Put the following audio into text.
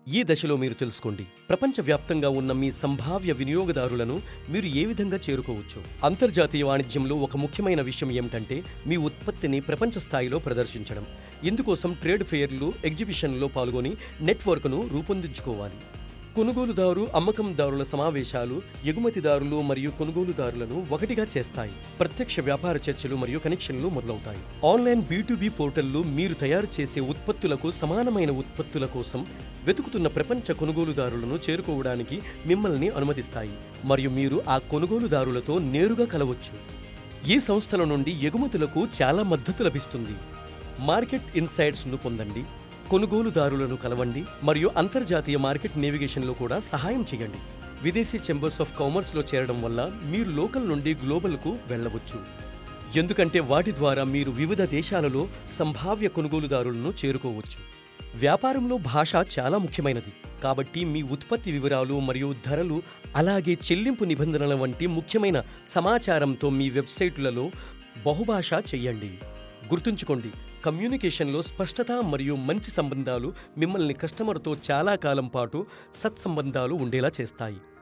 ఈ దశలో మీరు తెలుసుకోండి ప్రపంచవ్యాప్తంగా ఉన్న మీ సంభావ్య వినియోగదారులను మీరు ఏ విధంగా చేరుకోవచ్చు అంతర్జాతీయ వాణిజ్యంలో ఒక ముఖ్యమైన విషయం ఏమిటంటే మీ ఉత్పత్తిని ప్రపంచ స్థాయిలో ప్రదర్శించడం ఇందుకోసం ట్రేడ్ ఫెయిర్లు ఎగ్జిబిషన్లో పాల్గొని నెట్వర్క్ను రూపొందించుకోవాలి కొనుగోలుదారు అమ్మకందారుల సమావేశాలు ఎగుమతిదారులు మరియు కొనుగోలుదారులను ఒకటిగా చేస్తాయి ప్రత్యక్ష వ్యాపార చర్చలు మరియు కనెక్షన్లు మొదలవుతాయి ఆన్లైన్ బీ పోర్టల్లు మీరు తయారు చేసే ఉత్పత్తులకు సమానమైన ఉత్పత్తుల కోసం వెతుకుతున్న ప్రపంచ కొనుగోలుదారులను చేరుకోవడానికి మిమ్మల్ని అనుమతిస్తాయి మరియు మీరు ఆ కొనుగోలుదారులతో నేరుగా కలవచ్చు ఈ సంస్థల నుండి ఎగుమతులకు చాలా మద్దతు లభిస్తుంది మార్కెట్ ఇన్సైట్స్ను పొందండి కొనుగోలుదారులను కలవండి మరియు అంతర్జాతీయ మార్కెట్ నేవిగేషన్లో కూడా సహాయం చేయండి విదేశీ ఛాంబర్స్ ఆఫ్ కామర్స్లో చేరడం వల్ల మీరు లోకల్ నుండి గ్లోబల్కు వెళ్ళవచ్చు ఎందుకంటే వాటి ద్వారా మీరు వివిధ దేశాలలో సంభావ్య కొనుగోలుదారులను చేరుకోవచ్చు వ్యాపారంలో భాష చాలా ముఖ్యమైనది కాబట్టి మీ ఉత్పత్తి వివరాలు మరియు ధరలు అలాగే చెల్లింపు నిబంధనల వంటి ముఖ్యమైన సమాచారంతో మీ వెబ్సైట్లలో బహుభాష చెయ్యండి గుర్తుంచుకోండి కమ్యూనికేషన్లో స్పష్టత మరియు మంచి సంబంధాలు మిమ్మల్ని కస్టమర్తో చాలా కాలం పాటు సత్సంబంధాలు ఉండేలా చేస్తాయి